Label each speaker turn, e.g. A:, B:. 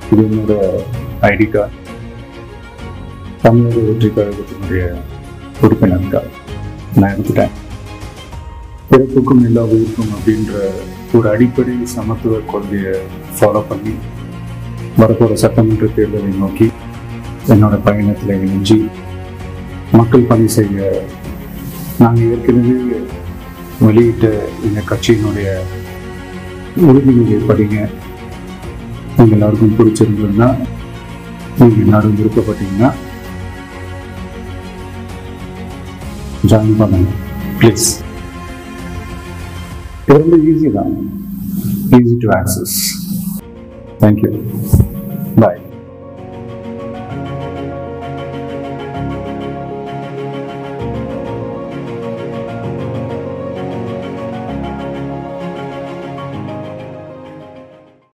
A: இது என்னோட ID card தமிழக வெற்றி கழகத்தினுடைய உறுப்பினர் கார்டு நான் எடுத்துட்டேன் பிறப்புக்கும் எல்லா உயிருக்கும் அப்படின்ற ஒரு அடிப்படை சமத்துவ கொள்கையை ஃபாலோ பண்ணி வரப்போகிற சட்டமன்ற தேர்தலை நோக்கி என்னோட பயணத்தில் இணைஞ்சி மக்கள் பணி செய்ய நாங்கள் ஏற்கனவே வெளியிட்ட எங்கள் கட்சியினுடைய உறுதிமொழியை படிங்க உங்கள் எல்லாருக்கும் பிடிச்சிருந்ததுன்னா நீங்கள் எல்லாரும் விருப்பப்பட்டீங்கன்னா ஜாயின் பண்ணுங்க ப்ளீஸ் இது ரொம்ப ஈஸி தான் ஈஸி டு ஆக்சஸ் தேங்க்யூ